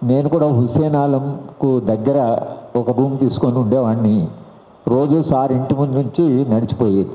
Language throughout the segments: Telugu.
నేను కూడా హుస్సేన్ ఆలంకు దగ్గర ఒక రూమ్ తీసుకొని ఉండేవాడిని రోజు సార్ ఇంటి ముందు నుంచి నడిచిపోయేది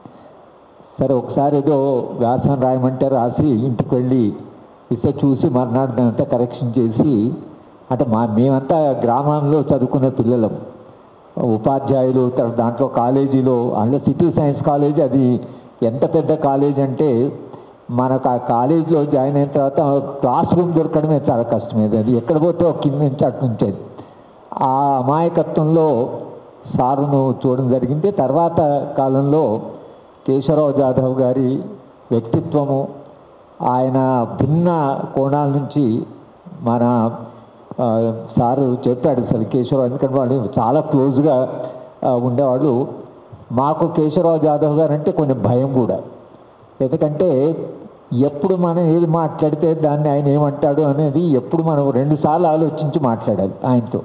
సరే ఒకసారి ఏదో వ్యాసం రాయమంటే రాసి ఇంటికి వెళ్ళి ఇసే చూసి మర్నాడు దానంతా కరెక్షన్ చేసి అంటే మా మేమంతా గ్రామంలో చదువుకునే పిల్లలం ఉపాధ్యాయులు తర్వాత దాంట్లో కాలేజీలో అందులో సిటీ సైన్స్ కాలేజ్ అది ఎంత పెద్ద కాలేజ్ అంటే మనకు ఆ కాలేజీలో జాయిన్ అయిన తర్వాత క్లాస్ రూమ్ దొరకడమే చాలా కష్టమేది అది ఎక్కడ పోతే ఒక కింద నుంచి అటు నుంచి అది ఆ అమాయకత్వంలో సారును చూడడం జరిగింది తర్వాత కాలంలో కేశవరావు జాదవ్ గారి వ్యక్తిత్వము ఆయన భిన్న కోణాల నుంచి మన ఆ, సారు చెప్పాడు అసలు కేశవరావు ఎందుకంటే వాళ్ళు చాలా క్లోజ్గా ఆ, ఉండేవాళ్ళు మాకు కేశవరావు జాదవ్ గారు అంటే కొంచెం భయం కూడా ఎందుకంటే ఎప్పుడు మనం ఏది మాట్లాడితే దాన్ని ఆయన ఏమంటాడు అనేది ఎప్పుడు మనం రెండుసార్లు ఆలోచించి మాట్లాడాలి ఆయనతో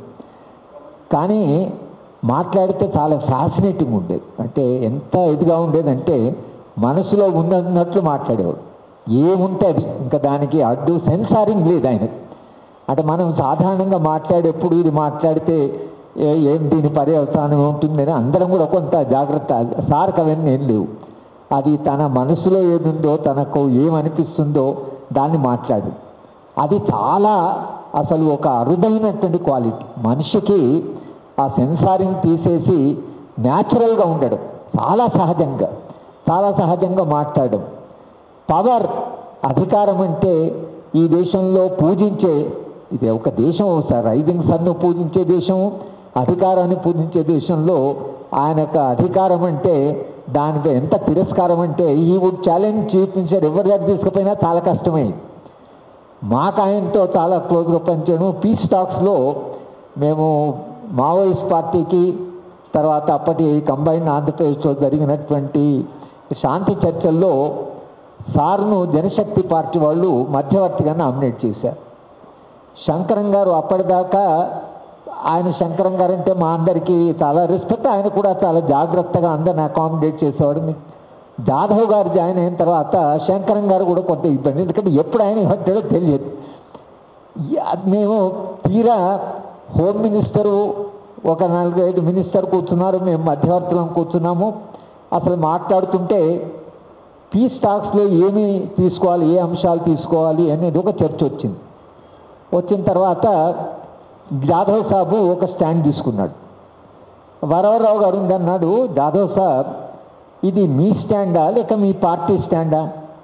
కానీ మాట్లాడితే చాలా ఫ్యాసినేటింగ్ ఉండేది అంటే ఎంత ఇదిగా ఉండేదంటే మనసులో ఉన్నట్లు మాట్లాడేవాడు ఏముంటే అది ఇంకా దానికి అడ్డు సెన్సారింగ్ లేదు ఆయనకు అంటే మనం సాధారణంగా మాట్లాడేప్పుడు ఇది మాట్లాడితే ఏ- ఏం దీని పర్యవసానం ఉంటుందని అందరం కూడా కొంత జాగ్రత్త సార్కి అవన్నీ ఏం లేవు అది తన మనసులో ఏదుందో తనకు ఏమనిపిస్తుందో దాన్ని మాట్లాడు అది చాలా అసలు ఒక అరుదైనటువంటి క్వాలిటీ మనిషికి ఆ సెన్సారింగ్ తీసేసి న్యాచురల్గా ఉండడం చాలా సహజంగా చాలా సహజంగా మాట్లాడడం పవర్ అధికారం అంటే ఈ దేశంలో పూజించే ఇది ఒక దేశం సార్ రైజింగ్ సన్ను పూజించే దేశం అధికారాన్ని పూజించే దేశంలో ఆయన యొక్క అధికారం అంటే దానిపై ఎంత తిరస్కారం అంటే ఈ వుడ్ ఛాలెంజ్ చీఫ్ మినిస్టర్ ఎవరి దగ్గర తీసుకుపోయినా చాలా కష్టమైంది మాకు ఆయనతో చాలా క్లోజ్గా పనిచేయడం పీస్ టాక్స్లో మేము మావోయిస్ట్ పార్టీకి తర్వాత అప్పటి కంబైన్ ఆంధ్రప్రదేశ్లో జరిగినటువంటి శాంతి చర్చల్లో సార్ను జనశక్తి పార్టీ వాళ్ళు మధ్యవర్తిగా నామినేట్ చేశారు శంకరం గారు అప్పటిదాకా ఆయన శంకరం గారు అంటే మా అందరికీ చాలా రెస్పెక్ట్ ఆయన కూడా చాలా జాగ్రత్తగా అందరిని అకామిడేట్ చేసేవాడు మీ- జాదవ్ గారు జాయిన్ అయిన తర్వాత శంకరం గారు కూడా కొంత ఇబ్బంది ఎందుకంటే ఎప్పుడు ఆయన ఏమంటాడో తెలియదు ఈ- మేము తీరా హోమ్ మినిస్టరు ఒక నాలుగు ఐదు మినిస్టర్ కూర్చున్నారు మేము మధ్యవర్తులం కూర్చున్నాము అసలు మాట్లాడుతుంటే పీస్ టాక్స్లో ఏమి తీసుకోవాలి ఏ అంశాలు తీసుకోవాలి అనేది ఒక చర్చ వచ్చింది వచ్చిన తర్వాత జాదవ్ సాబు ఒక స్టాండ్ తీసుకున్నాడు వరవరావు గారు ఉండి అన్నాడు జాదవ్ సాబ్ ఇది మీ స్టాండా లేక మీ పార్టీ స్టాండా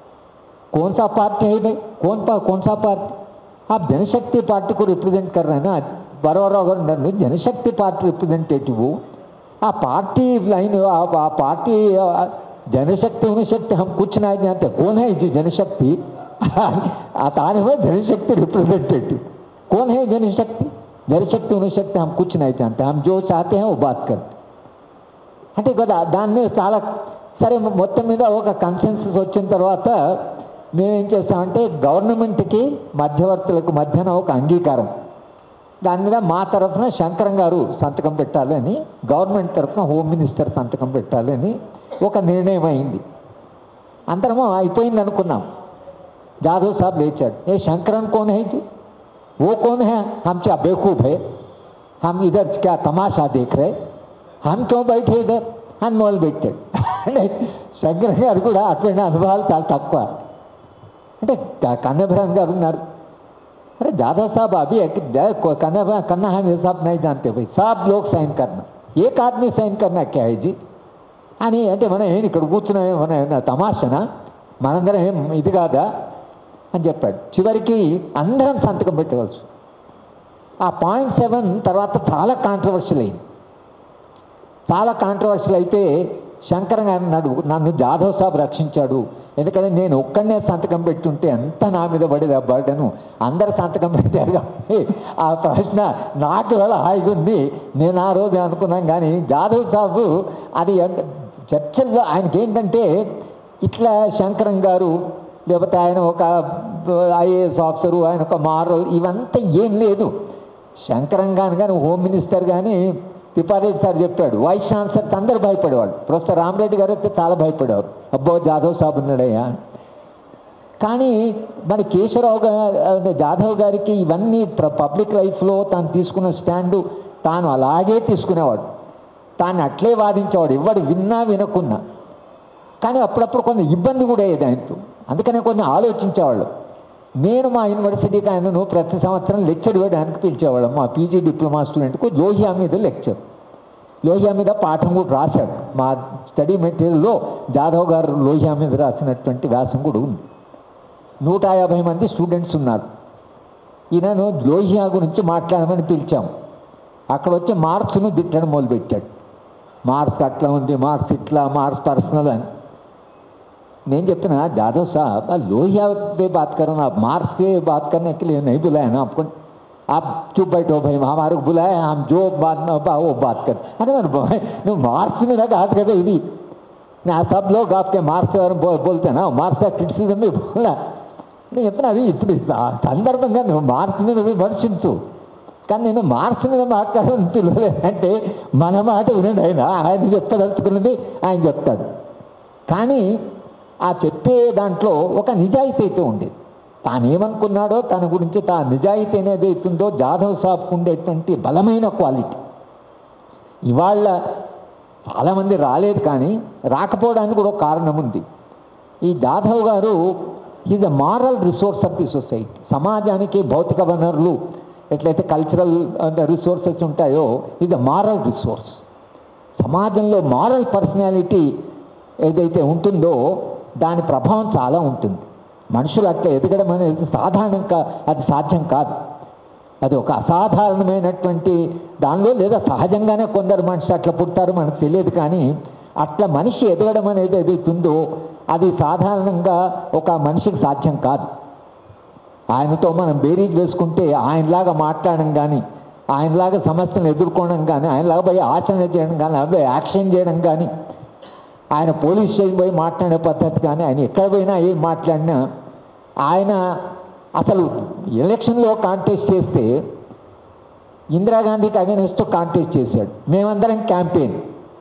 कौन सा पार्टी है भाई कौन पा कौन सा पार्टी आप जनशक्ति पार्टी को रिप्रेजेंट कर रहे हैं ना వరవరావు గారు నన్ను జనశక్తి పార్టీ రిప్రజెంటేటివ్ ఆ పార్టీ లైన్ ఆ- ఆ పార్టీ ఆ, జనశక్తి ఉనశక్తి హమ్ కుచ్ నాయ్ जानते कौन है जी जनशक्ति ఆ తానేమో జనశక్తి రిప్రజెంటేటివ్ कौन है जनशक्ति जनशक्ति उनशक्ति हम कुछ नहीं जानते हम जो चाहते हैं वो बात करते అంటే కదా దాని మీద చాలా సరే మొత్తం మీద ఒక కన్సెన్సస్ వచ్చిన తర్వాత మేమేం చేస్తామంటే గవర్నమెంట్కి మధ్యవర్తులకు మధ్యన ఒక అంగీకారం దాని మీద మా తరఫున శంకరం గారు సంతకం పెట్టాలని గవర్నమెంట్ తరఫున హోమ్ మినిస్టర్ సంతకం పెట్టాలని ఒక నిర్ణయం అయింది అందరము అయిపోయింది అనుకున్నాం जाधव साहब ले चढ़ ये शंकरन कौन है जी वो कौन है हम क्या बेवकूफ़ है हम इधर क्या तमाशा देख रहे हम क्यों बैठे इधर అన్మోల్ పెట్టాడు శంకర్ గారు కూడా అటువంటి అనుభవాలు చాలా తక్కువ అంటే క- కన్నభరన్ గారు ఉన్నారు अरे दादा साहब अभी एक द- को- करना करना हम ये सब नहीं जानते भाई सब लोग साइन करना एक आदमी साइन करना क्या है जी అని అంటే మనం ఏం ఇక్కడ కూర్చున్నాం మన ఏమన్నా తమాషనా మనందరం ఏం ఇది కాదా అని చెప్పాడు చివరికి అందరం సంతకం పెట్టవలసి ఆ పాయింట్ సెవెన్ తర్వాత చాలా కాంట్రవర్షియల్ అయింది చాలా కాంట్రవర్షియల్ అయితే శంకరం గారు అన్నాడు నన్ను జాధవ్ సాబ్ రక్షించాడు ఎందుకంటే నేను ఒక్కడనే సంతకం పెట్టుంటే ఎంత నా మీద పడేది ఆ బర్డను అందరు సంతకం పెట్టారు కాబట్టి ఆ ప్రశ్న నాకు వేళ హాయిగా ఉంది నేను ఆ రోజు అనుకున్నాను కానీ జాధవ్ సాబు అది ఎంత- చర్చల్లో ఆయనకి ఏంటంటే ఇట్లా శంకరం గారు లేకపోతే ఆయన ఒక ఐఏఎస్ ఆఫీసరు ఆయన ఒక మారల్ ఇవంతా ఏం లేదు శంకరం గాని కానీ హోమ్ మినిస్టర్ కానీ తిప్పారెడ్డి సార్ చెప్పాడు వైస్ ఛాన్సలర్స్ అందరు భయపడేవాడు ప్రొఫెసర్ రామరెడ్డి గారు అయితే చాలా భయపడేవారు అబ్బో జాదవ్ సాబ్ ఉన్నాడయ్యా కానీ మన కేశవరావు గారు జాధవ్ గారికి ఇవన్నీ ప్ర పబ్లిక్ లైఫ్లో తాను తీసుకున్న స్టాండు తాను అలాగే తీసుకునేవాడు తాను అట్లే వాదించేవాడు ఎవడు విన్నా వినకున్నా కానీ అప్పుడప్పుడు కొంత ఇబ్బంది కూడా అయ్యేది ఆయనతో అందుకనే కొన్ని ఆలోచించేవాళ్ళు నేను మా యూనివర్సిటీకి ఆయనను ప్రతి సంవత్సరం లెక్చర్ ఇవ్వడానికి పిలిచేవాళ్ళం మా పీజీ డిప్లొమా స్టూడెంట్కు లోహియా మీద లెక్చర్ లోహియా మీద పాఠం కూడా రాశాడు మా స్టడీ మెటీరియల్లో జాదవ్ గారు లోహియా మీద రాసినటువంటి వ్యాసం కూడా ఉంది నూట యాభై మంది స్టూడెంట్స్ ఉన్నారు ఈయనను లోహియా గురించి మాట్లాడమని పిలిచాం అక్కడ వచ్చి మార్క్స్ను దిట్టడం మొదలుపెట్టాడు మార్క్స్ అట్లా ఉంది మార్క్స్ ఇట్లా మార్క్స్ పర్సనల్ అని నేను చెప్పిన जादव साहब लोहिया पे बात करो ना आप मार्क्स के बात करने के लिए नहीं बुलाया ना आपको आप चुप बैठो भाई हमारे को बुलाया हम जो बात में बा वो बात कर अरे मैं भाई नो मार्क्स में ना बात करते ఇది నా सब लोग आपके मार्क्स और बो, बोलते हैं ना मार्क्स का क्रिटिसिजम भी बोला నేను చెప్పిన అది ఇప్పుడు స- సందర్భంగా నువ్వు మార్క్స్ మీద విమర్శించు కానీ నేను మార్క్స్ మీద మాట్లాడాలని పిలవలేదంటే మన మాట వినండి ఆయన ఆయన చెప్పదలుచుకున్నది ఆయన చెప్తాడు కానీ ఆ చెప్పే దాంట్లో ఒక నిజాయితీ అయితే ఉండేది తాను ఏమనుకున్నాడో తన గురించి తా నిజాయితీ అనేది అవుతుందో జాధవ్ సాబ్కు ఉండేటువంటి బలమైన క్వాలిటీ ఇవాళ చాలామంది రాలేదు కానీ రాకపోవడానికి కూడా ఒక కారణం ఉంది ఈ Jadhav garu is a moral resource of the society సమాజానికి భౌతిక వనరులు ఎట్లయితే కల్చరల్ రిసోర్సెస్ ఉంటాయో ఈజ్ అ మారల్ రిసోర్స్ సమాజంలో మారల్ పర్సనాలిటీ ఏదైతే ఉంటుందో దాని ప్రభావం చాలా ఉంటుంది మనుషులు అట్లా ఎదగడం అనేది సాధారణంగా అది సాధ్యం కాదు అది ఒక అసాధారణమైనటువంటి దానిలో లేదా సహజంగానే కొందరు మనిషి అట్లా పుడతారు మనకు తెలియదు కానీ అట్లా మనిషి ఎదగడం అనేది ఏదైతుందో అది సాధారణంగా ఒక మనిషికి సాధ్యం కాదు ఆయనతో మనం బేరీజ్ వేసుకుంటే ఆయనలాగా మాట్లాడడం కానీ ఆయనలాగా సమస్యలను ఎదుర్కోవడం కానీ ఆయనలాగా పోయి ఆచరణ చేయడం కానీ అబ్బాయి యాక్షన్ చేయడం కానీ ఆయన పోలీస్ స్టేషన్ పోయి మాట్లాడే పద్ధతి కానీ ఆయన ఎక్కడ పోయినా ఏం మాట్లాడినా ఆయన అసలు ఎలక్షన్లో కాంటెస్ట్ చేస్తే ఇందిరాగాంధీకి అగెనిస్ట్ కాంటెస్ట్ చేశాడు మేమందరం క్యాంపెయిన్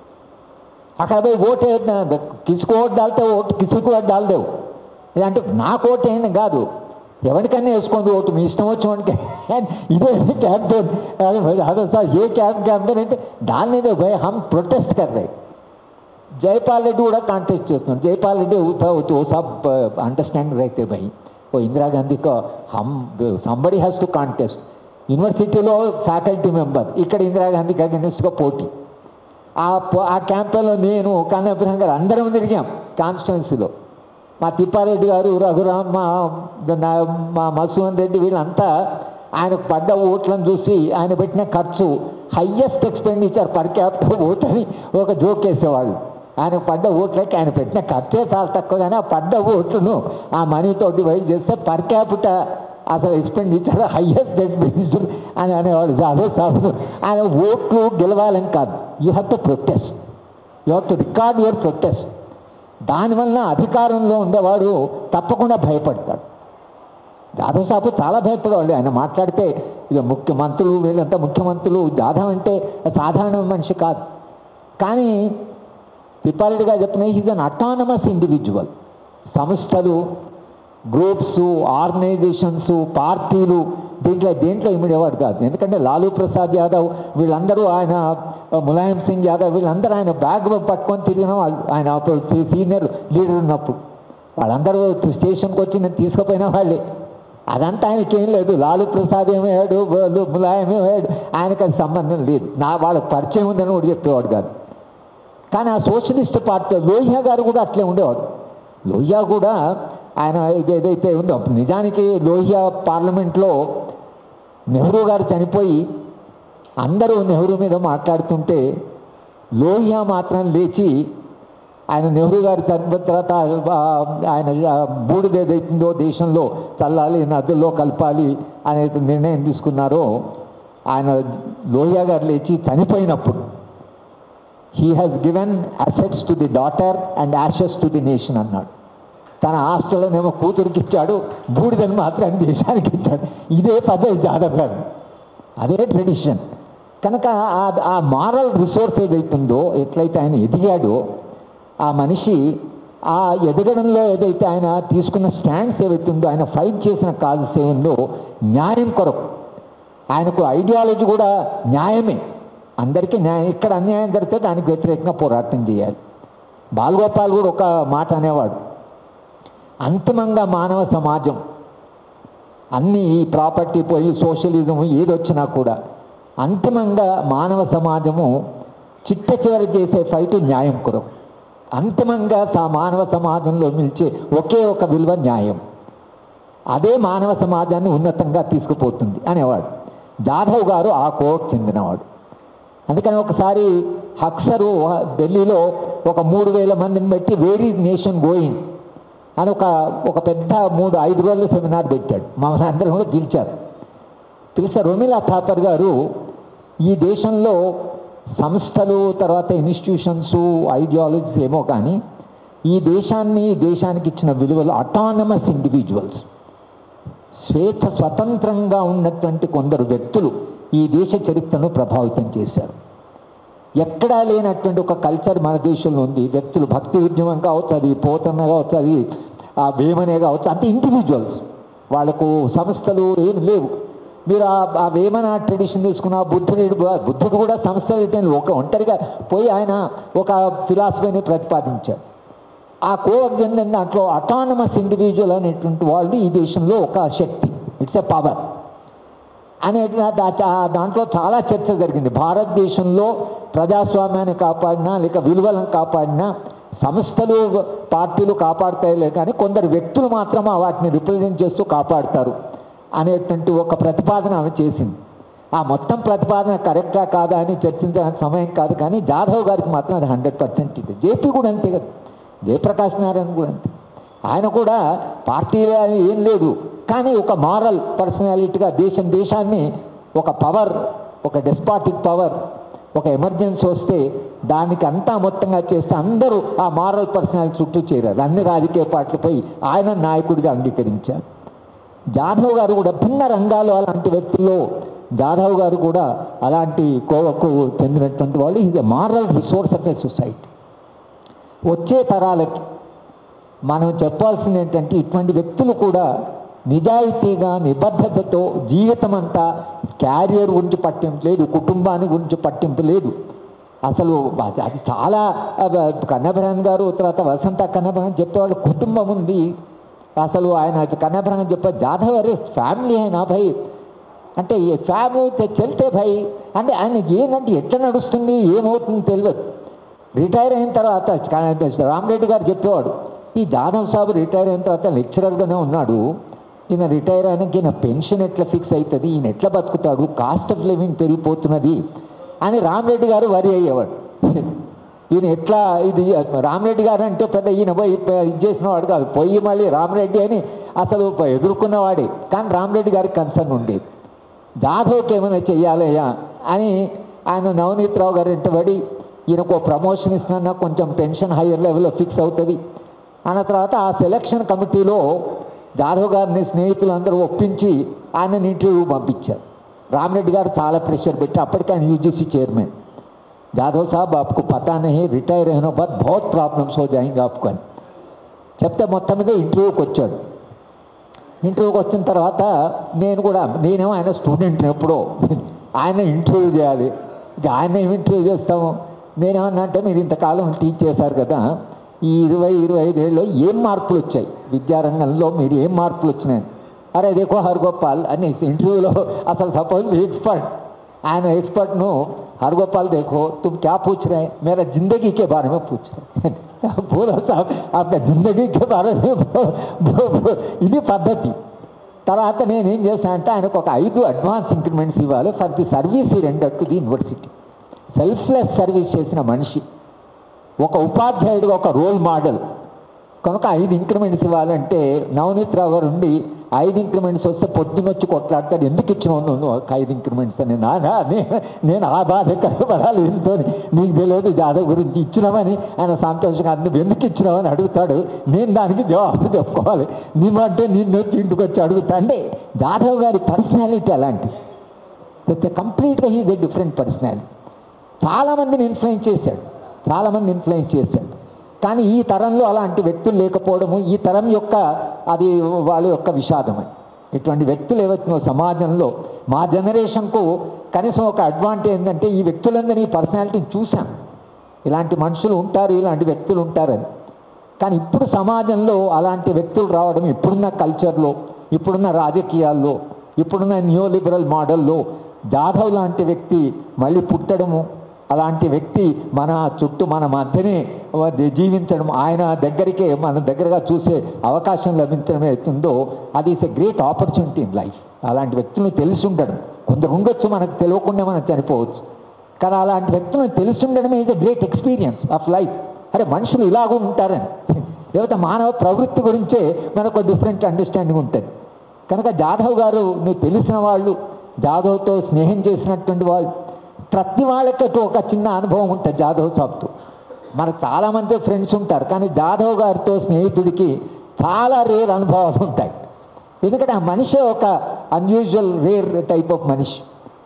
అక్కడ పోయి ఓటు వేద్దాం. కిసుకు ఓటు డాల్తే ఓటు కిసుకు ఓటు డాల్దేవు అంటే నాకు ఓటు వేయండి కాదు ఎవరికైనా వేసుకోండి ఓటు మీ ఇష్టం వచ్చి ఇదే క్యాంపెయిన్ అదే भाई, అదే సార్ ఏ క్యాంప్ క్యాంపెయిన్ అంటే దాని భయ హమ్ ప్రొటెస్ట్ కర్ రहे जयपाल रेड्डी కూడా కాంటెస్ట్ చేస్తున్నాడు జయపాల్ రెడ్డి वो सब अंडरस्टैंड रहते भाई वो इंदिरा गांधी को हम సంబడి హ్యాస్ టు కాంటెస్ట్ యూనివర్సిటీలో ఫ్యాకల్టీ మెంబర్ ఇక్కడ ఇందిరాగాంధీకి అగెనిస్ట్గా పోటీ ఆ పో- ఆ క్యాంపెయిన్లో నేను కన్నప్రహం గారు అందరం తిరిగాం కాన్స్టిట్యున్సీలో మా తిప్పారెడ్డి గారు రఘురామ్ మా నా- మా మసూన్ రెడ్డి వీళ్ళంతా ఆయనకు పడ్డ ఓట్లను చూసి ఆయన పెట్టిన ఖర్చు highest expenditure per capital vote అని ఒక జోక్ వేసేవాళ్ళు ఆయనకు పడ్డ ఓట్లకి ఆయన పెట్టిన ఖర్చే చాలా తక్కువ కానీ ఆ పడ్డ ఓట్లను ఆ మనీతో డివైడ్ చేస్తే పర్ క్యాపిట అసలు ఎక్స్పెండిచర్ హయ్యెస్ట్ ఎక్స్పెండిచర్ అని అనేవాడు జాదవ్ సాబు ఆయన ఓట్లు గెలవాలని కాదు you have to protest you have to record your protest దానివల్ల అధికారంలో ఉండేవాడు తప్పకుండా భయపడతాడు జాదవ్ సాబు చాలా భయపడేవాళ్ళు ఆయన మాట్లాడితే ఇక ముఖ్యమంత్రులు వీళ్ళంతా ముఖ్యమంత్రులు జాదవ్ అంటే సాధారణ మనిషి కాదు కానీ తిప్పారెడ్డిగా చెప్పిన ఈజ్ అన్ అటానమస్ ఇండివిజువల్ సంస్థలు గ్రూప్స్ ఆర్గనైజేషన్స్ పార్టీలు దీంట్లో దేంట్లో ఇమిడేవాడు కాదు ఎందుకంటే లాలూ ప్రసాద్ యాదవ్ వీళ్ళందరూ ఆయన ములాయం సింగ్ యాదవ్ వీళ్ళందరూ ఆయన బ్యాగ్ పట్టుకొని తిరిగిన వాళ్ళు ఆయన అప్పుడు సీ- సీనియర్ లీడర్ ఉన్నప్పుడు వాళ్ళందరూ స్టేషన్కి వచ్చి నేను తీసుకుపోయిన వాళ్ళే అదంతా ఆయనకేం లేదు లాలూ ప్రసాద్ ఏమయ్యాడు వాళ్ళు ములాయం ఏమయ్యాడు ఆయనకు అది సంబంధం లేదు నా వాళ్ళకి పరిచయం ఉందని కూడా చెప్పేవాడు కాదు కానీ ఆ సోషలిస్ట్ పార్టీ లోహియా గారు కూడా అట్లే ఉండేవాడు లోహియా కూడా ఆయన ఇది ఏదైతే ఉందో నిజానికి లోహియా పార్లమెంట్లో నెహ్రూ గారు చనిపోయి అందరూ నెహ్రూ మీద మాట్లాడుతుంటే లోహియా మాత్రం లేచి ఆయన నెహ్రూ గారు చనిపోయిన తర్వాత ఆ, ఆయన ఆ బూడిద ఏదైతుందో దేశంలో చల్లాలి నదుల్లో కలపాలి అనే నిర్ణయం తీసుకున్నారో ఆయన లోహియా గారు లేచి చనిపోయినప్పుడు he has given assets to the daughter and ashes to the nation అన్నాడు తన ఆస్తులనేమో కూతురికి ఇచ్చాడు బూడిదని మాత్రం దేశానికి ఇచ్చాడు ఇదే పద్ధతి జాదవ్ గారు అదే ట్రెడిషన్ కనుక ఆ- ఆ మారల్ రిసోర్స్ ఏదైతుందో ఎట్లయితే ఆయన ఎదిగాడో ఆ మనిషి ఆ ఎదగడంలో ఏదైతే ఆయన తీసుకున్న స్టాండ్స్ ఏవైతే ఉందో ఆయన ఫైట్ చేసిన కాజెస్ ఏముందో న్యాయం కొరకు ఆయనకు ఐడియాలజీ కూడా న్యాయమే అందరికీ న్యాయం ఇక్కడ అన్యాయం జరిగితే దానికి వ్యతిరేకంగా పోరాటం చేయాలి బాలగోపాల్ కూడా ఒక మాట అనేవాడు అంతిమంగా మానవ సమాజం అన్ని ఈ ప్రాపర్టీ పోయి సోషలిజం ఏది వచ్చినా కూడా అంతిమంగా మానవ సమాజము చిట్ట చివరి చేసే ఫైట్ న్యాయం కొరకు అంతిమంగా సా మానవ సమాజంలో నిలిచే ఒకే ఒక విలువ న్యాయం అదే మానవ సమాజాన్ని ఉన్నతంగా తీసుకుపోతుంది అనేవాడు జాధవ్ గారు ఆ కోవకు చెందినవాడు అందుకని ఒకసారి హక్సరు ఢిల్లీలో ఒక మూడు వేల మందిని బట్టి వేరీ నేషన్ గోయింగ్ అని ఒక ఒక పెద్ద మూడు ఐదు రోజుల సెమినార్ పెట్టాడు మమ్మల్ని అందరం కూడా పిలిచారు పిలిస్తే రొమిలా థాపర్ గారు ఈ దేశంలో సంస్థలు తర్వాత ఇన్స్టిట్యూషన్స్ ఐడియాలజీస్ ఏమో కానీ ఈ దేశాన్ని ఈ దేశానికి ఇచ్చిన విలువలు అటానమస్ ఇండివిజువల్స్ స్వేచ్ఛ స్వతంత్రంగా ఉన్నటువంటి కొందరు వ్యక్తులు ఈ దేశ చరిత్రను ప్రభావితం చేశారు ఎక్కడా లేనటువంటి ఒక కల్చర్ మన దేశంలో ఉంది వ్యక్తులు భక్తి ఉద్యమం కావచ్చు అది పోతన్న కావచ్చు అది ఆ వేమనే కావచ్చు అంటే ఇండివిజువల్స్ వాళ్ళకు సంస్థలు ఏమి లేవు మీరు ఆ ఆ వేమన ట్రెడిషన్ తీసుకున్న బుద్ధుడు బుద్ధుడు కూడా సంస్థ పెట్టిన ఒక ఒంటరిగా పోయి ఆయన ఒక ఫిలాసఫీని ప్రతిపాదించారు ఆ కోవకు చెందిన దాంట్లో అటానమస్ ఇండివిజువల్ అనేటువంటి వాళ్ళు ఈ దేశంలో ఒక శక్తి ఇట్స్ ఎ పవర్ అనే దాంట్లో చాలా చర్చ జరిగింది భారతదేశంలో ప్రజాస్వామ్యాన్ని కాపాడినా లేక విలువలను కాపాడినా సంస్థలు పార్టీలు కాపాడుతాయిలే కానీ కొందరు వ్యక్తులు మాత్రం ఆ వాటిని రిప్రజెంట్ చేస్తూ కాపాడుతారు అనేటువంటి ఒక ప్రతిపాదన ఆమె చేసింది ఆ మొత్తం ప్రతిపాదన కరెక్టా కాదా అని చర్చించాల్సిన సమయం కాదు కానీ జాధవ్ గారికి మాత్రం అది హండ్రెడ్ పర్సెంట్ ఇది జేపీ కూడా అంతే కదా జయప్రకాష్ నారాయణ కూడా అంతే ఆయన కూడా పార్టీలే అని ఏం లేదు కానీ ఒక మారల్ పర్సనాలిటీగా దేశం దేశాన్ని ఒక పవర్ ఒక డెస్పాటిక్ పవర్ ఒక ఎమర్జెన్సీ వస్తే దానికి అంతా మొత్తంగా చేస్తే అందరూ ఆ మారల్ పర్సనాలిటీ చుట్టూ చేరారు అన్ని రాజకీయ పార్టీలు పోయి ఆయన నాయకుడిగా అంగీకరించారు జాధవ్ గారు కూడా భిన్న రంగాలు అలాంటి వ్యక్తుల్లో జాధవ్ గారు కూడా అలాంటి కోవకు చెందినటువంటి వాళ్ళు is a moral resource of a society వచ్చే తరాలకి మనం చెప్పాల్సింది ఏంటంటే ఇటువంటి వ్యక్తులు కూడా నిజాయితీగా నిబద్ధతతో జీవితం అంతా క్యారియర్ గురించి పట్టింపు లేదు కుటుంబాన్ని గురించి పట్టింపు లేదు అసలు అది అది చాలా కన్నభరణ్ గారు తర్వాత వసంత కన్నభరణ్ చెప్పేవాళ్ళు కుటుంబం ఉంది అసలు ఆయన కన్నభరణ్ చెప్పే జాధవ్ అరే ఫ్యామిలీ అయినా భయ్ అంటే ఈ ఫ్యామిలీ చెల్తే భయ్ అంటే ఆయన ఏంటంటే ఎట్లా నడుస్తుంది ఏమవుతుంది తెలియదు రిటైర్ అయిన తర్వాత రామరెడ్డి గారు చెప్పేవాడు ఈ జాదవ్ సాబు రిటైర్ అయిన తర్వాత లెక్చరర్గానే ఉన్నాడు ఈయన రిటైర్ అయినాక ఈయన పెన్షన్ ఎట్లా ఫిక్స్ అవుతుంది ఈయన ఎట్లా బతుకుతాడు కాస్ట్ ఆఫ్ లివింగ్ పెరిగిపోతున్నది అని రామరెడ్డి గారు వరి అయ్యేవాడు ఈయన ఎట్లా ఇది రామరెడ్డి గారు అంటే పెద్ద ఈయన పోయి ఇది చేసిన వాడు కాదు పోయి మళ్ళీ రామరెడ్డి అని అసలు ఎదుర్కొన్నవాడే కానీ రామరెడ్డి గారికి కన్సర్న్ ఉండేది జాధవ్కి ఏమైనా చెయ్యాలయ్యా అని ఆయన నవనీత్ రావు గారు ఇంటబడి ఈయనకు ప్రమోషన్ ఇస్తున్నా కొంచెం పెన్షన్ హయ్యర్ లెవెల్లో ఫిక్స్ అవుతుంది అన్న తర్వాత ఆ సెలక్షన్ కమిటీలో జాదవ్ గారిని స్నేహితులు అందరూ ఒప్పించి ఆయనని ఇంటర్వ్యూ పంపించారు రామరెడ్డి గారు చాలా ప్రెషర్ పెట్టి అప్పటికి ఆయన యూజీసీ చైర్మన్ జాదవ్ సాబ్ आपको पता नहीं रिटायर होने बाद बहुत प्रॉब्लम्स हो जाएंगे आपको అని చెప్తే మొత్తం మీద ఇంటర్వ్యూకి వచ్చాడు ఇంటర్వ్యూకి వచ్చిన తర్వాత నేను కూడా నేనేమో ఆయన స్టూడెంట్ ఎప్పుడో ఆయన ఇంటర్వ్యూ చేయాలి ఇక ఆయన ఏమి ఇంటర్వ్యూ చేస్తాము నేనేమన్నా అంటే మీరు ఇంతకాలం టీచ్ చేశారు కదా ఈ ఇరవై ఇరవై ఐదేళ్ళలో ఏం మార్పులు వచ్చాయి విద్యారంగంలో మీరు ఏం మార్పులు వచ్చినాయి అరే దేకో హర్గోపాల్ అని ఇంటర్వ్యూలో అసలు సపోజ్ ఎక్స్పర్ట్ ఆయన एक्सपर्ट हरगोपाल देखो तुम क्या पूछ रहे हैं मेरा जिंदगी के बारे में पूछ रहे हैं बोला साहब आपका जिंदगी के बारे में ఇది పద్ధతి తర్వాత నేను ఏం చేశాను అంటే ఆయనకు ఒక ఐదు అడ్వాన్స్ ఇంక్రిమెంట్స్ ఇవ్వాలి ఫర్ ది సర్వీస్ ఈ render to the university selfless service చేసిన మనిషి ఒక ఉపాధ్యాయుడిగా ఒక రోల్ మోడల్ కనుక ఐదు ఇంక్రిమెంట్స్ ఇవ్వాలంటే నవనీత్ రావు గారు ఉండి ఐదు ఇంక్రిమెంట్స్ వస్తే పొద్దున్న వచ్చి కొట్లాడతాడు ఎందుకు ఇచ్చినావు నువ్వు ఒక ఐదు ఇంక్రిమెంట్స్ అని నానా నే- నేను ఆ బాధ పడాలి ఎంతో నీకు తెలియదు జాదవ్ గురించి ఇచ్చినామని ఆయన సంతోషంగా నువ్వు ఎందుకు ఇచ్చినావని అడుగుతాడు నేను దానికి జవాబు చెప్పుకోవాలి నీమంటే నిన్ను వచ్చి ఇంటికి వచ్చి అడుగుతా అంటే జాదవ్ గారి పర్సనాలిటీ అలాంటిది కంప్లీట్గా హీజ్ ఎ డిఫరెంట్ పర్సనాలిటీ చాలామందిని ఇన్ఫ్లుయెన్స్ చేశాడు చాలామంది ఇన్ఫ్లుయెన్స్ చేశాడు కానీ ఈ తరంలో అలాంటి వ్యక్తులు లేకపోవడము ఈ తరం యొక్క అది వాళ్ళ యొక్క విషాదమే ఇటువంటి వ్యక్తులు ఏవైతే సమాజంలో మా జనరేషన్కు కనీసం ఒక అడ్వాంటేజ్ ఏంటంటే ఈ వ్యక్తులందరినీ పర్సనాలిటీని చూసాం ఇలాంటి మనుషులు ఉంటారు ఇలాంటి వ్యక్తులు ఉంటారని కానీ ఇప్పుడు సమాజంలో అలాంటి వ్యక్తులు రావడం ఇప్పుడున్న కల్చర్లో ఇప్పుడున్న రాజకీయాల్లో ఇప్పుడున్న న్యూలిబరల్ మోడల్లో జాధవ్ లాంటి వ్యక్తి మళ్ళీ పుట్టడము అలాంటి వ్యక్తి మన చుట్టూ మన మధ్యనే జీవించడం ఆయన దగ్గరికే మన దగ్గరగా చూసే అవకాశం లభించడం అవుతుందో అది is a great opportunity in life అలాంటి వ్యక్తులను తెలిసి ఉండడం కొందరు ఉండొచ్చు మనకు తెలియకుండా మనం చనిపోవచ్చు కానీ అలాంటి వ్యక్తులను తెలిసి ఉండడమే is a great experience of life అరే మనుషులు ఇలాగూ ఉంటారని లేకపోతే మానవ ప్రవృత్తి గురించే మనకు డిఫరెంట్ అండర్స్టాండింగ్ ఉంటుంది కనుక జాధవ్ గారు నువ్వు తెలిసిన వాళ్ళు జాధవ్తో స్నేహం చేసినటువంటి వాళ్ళు ప్రతి వాళ్ళకి ఒక చిన్న అనుభవం ఉంటుంది జాధవ్ సాబ్తో మనకు చాలామంది ఫ్రెండ్స్ ఉంటారు కానీ జాధవ్ గారితో స్నేహితుడికి చాలా రేర్ అనుభవాలు ఉంటాయి ఎందుకంటే ఆ మనిషి ఒక అన్యూజువల్ రేర్ టైప్ ఆఫ్ మనిషి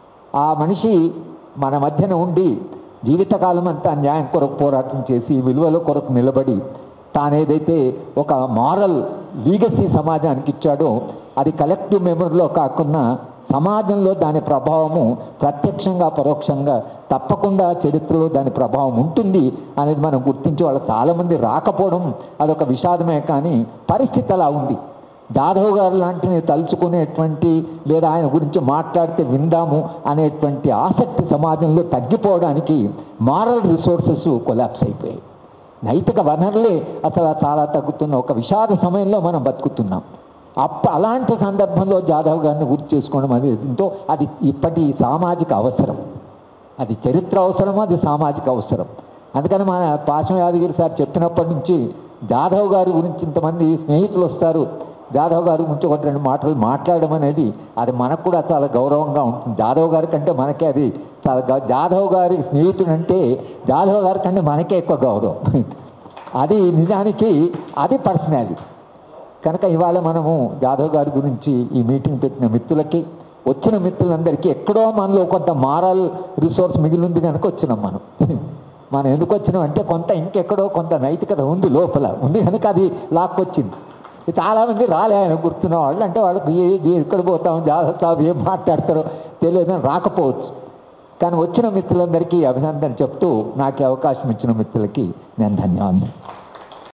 ఆ మనిషి మన మధ్యన ఉండి జీవితకాలం అంతా న్యాయం కొరకు పోరాటం చేసి విలువల కొరకు నిలబడి తానేదైతే ఒక మారల్ లీగసీ సమాజానికి ఇచ్చాడో అది కలెక్టివ్ మెమరీలో కాకుండా సమాజంలో దాని ప్రభావము ప్రత్యక్షంగా పరోక్షంగా తప్పకుండా చరిత్రలో దాని ప్రభావం ఉంటుంది అనేది మనం గుర్తించి వాళ్ళు చాలామంది రాకపోవడం అదొక విషాదమే కానీ పరిస్థితి అలా ఉంది జాదవ్ గారు లాంటిని తలుచుకునేటువంటి లేదా ఆయన గురించి మాట్లాడితే విందాము అనేటువంటి ఆసక్తి సమాజంలో తగ్గిపోవడానికి మారల్ రిసోర్సెస్ కొలాప్స్ అయిపోయాయి నైతిక వనరులే అసలు చాలా తగ్గుతున్న ఒక విషాద సమయంలో మనం బతుకుతున్నాం అప్ప అలాంటి సందర్భంలో జాదవ్ గారిని గుర్తు చేసుకోవడం అనేది ఎంతో అది ఇప్పటి సామాజిక అవసరం అది చరిత్ర అవసరం అది సామాజిక అవసరం అందుకని మన పాశం యాదగిరి సార్ చెప్పినప్పటి నుంచి జాదవ్ గారి గురించి ఇంతమంది స్నేహితులు వస్తారు జాదవ్ గారి గురించి ఒకటి రెండు మాటలు మాట్లాడడం అనేది అది మనకు కూడా చాలా గౌరవంగా ఉంటుంది జాదవ్ గారి కంటే మనకే అది చాలా గౌ- జాదవ్ గారి స్నేహితుడు అంటే జాదవ్ గారి కంటే మనకే ఎక్కువ గౌరవం అది నిజానికి అది పర్సనాలిటీ కనుక ఇవాళ మనము జాదవ్ గారి గురించి ఈ మీటింగ్ పెట్టిన మిత్రులకి వచ్చిన మిత్రులందరికీ ఎక్కడో మనలో కొంత మారల్ రిసోర్స్ మిగిలింది కనుక వచ్చినాం మనం మనం ఎందుకు వచ్చినాం అంటే కొంత ఇంకెక్కడో కొంత నైతికత ఉంది లోపల ఉంది కనుక అది లాక్కొచ్చింది చాలామంది రాలే ఆయన గుర్తున్న వాళ్ళు అంటే వాళ్ళకి ఏ ఏ- ఎక్కడ పోతాం జాదవ్ సాబ్ ఏం మాట్లాడతారో తెలియదు అని రాకపోవచ్చు కానీ వచ్చిన మిత్రులందరికీ అభినందన చెప్తూ నాకు ఈ అవకాశం ఇచ్చిన మిత్రులకి నేను ధన్యవాదాలు